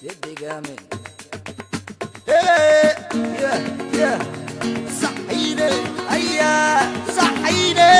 يدي جامد يا يا صحيني هيا صحيني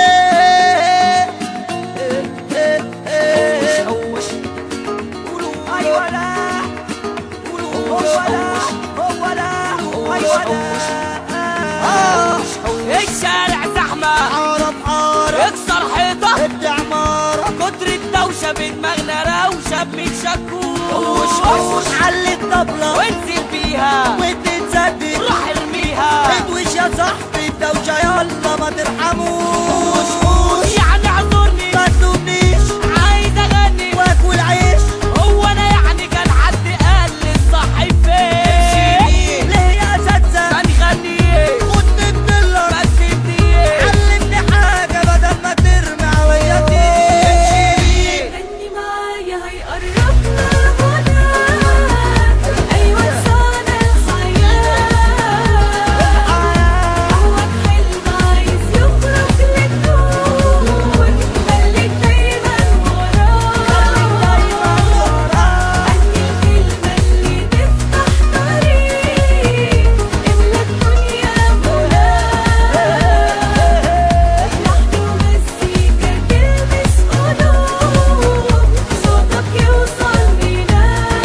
وش قولوا ايوه لا قولوا هو لا هو لا ايوه لا الشارع زحمة عرب عرب اكسر حيطة ادي عمارة كتر الدوشة بدماغنا روشة بميت شكوش وش وش علي الطبلة وانزل بيها ودي تصدق روح ارميها ادوش يا صاحبي الدوشة يلا ما ترحموش وش يعني اعذرني ما تلومنيش عايز اغني واكل عيش هو انا يعني كان حد قال لي الصح فين ليه يا اساتذة ما نغني خدني الدلر ما تسيبني علمني حاجة بدل ما ترمي عويتي غني معايا هيقربنا الغنى أيوة لسان الحياة عوض حلم عايز يخرج للنور خليك دايما وراه غني الكلمة اللي تفتح طريق املى الدنيا مناه لحن ومزيكا تلمس قلوب صوتك يوصل بينا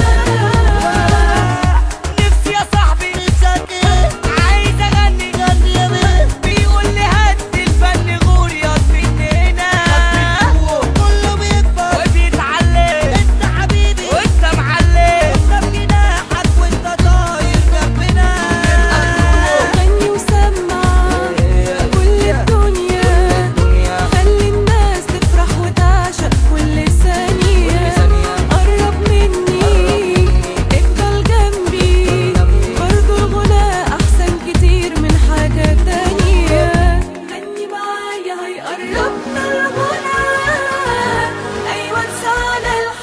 نفسي يا صاحبي نفسك ايه عايز اغني غني يا بيه بيقول لي هات الفن غور يا هنا كله بيكبر وبيتعلم انت حبيبي وانت معلم انت بجناحك وانت طاير جنبنا غني وسمع كل الدنيا خلي الناس تفرح وتعشق كل ثانية قرب مني افضل جنبي برضو الغنى أحسن كتير من حاجة تانية غني معايا هيقربنا الغنى أيوة لسان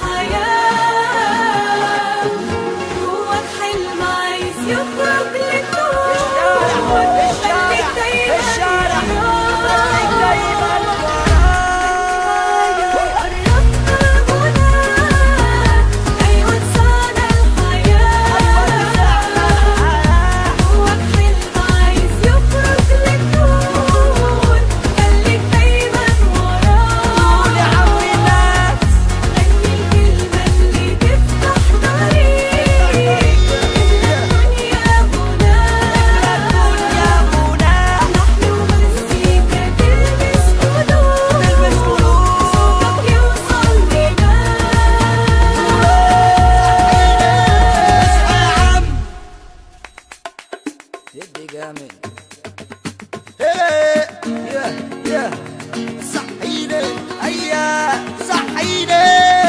الحياة جواك حلم عايز يخرج للنور خليك دايما الشارع خليك دايما هيقربنا الغنى أيوة لسان الحياة جواك حلم عايز يخرج للنور خليك دايما وراه يا عم الناس غني الكلمة اللي تفتح طريق الدنيا مناه يا منى لحن ومزيكا تلمس قلوب تلمس قلوب صوتك يوصل بينا اصحى يا عم يدي جامد يا يا صحيني هيا صحيني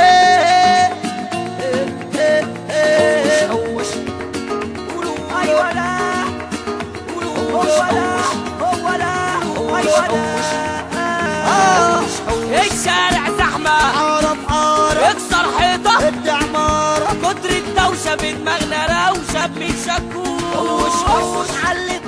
وش قولوا ايوه لا قولوا هو لا هو لا ايوه لا الشارع زحمة عرب عرب اكسر حيطة ادي عمارة كتر الدوشة بدماغنا روشة بميت شكوش وش وش علي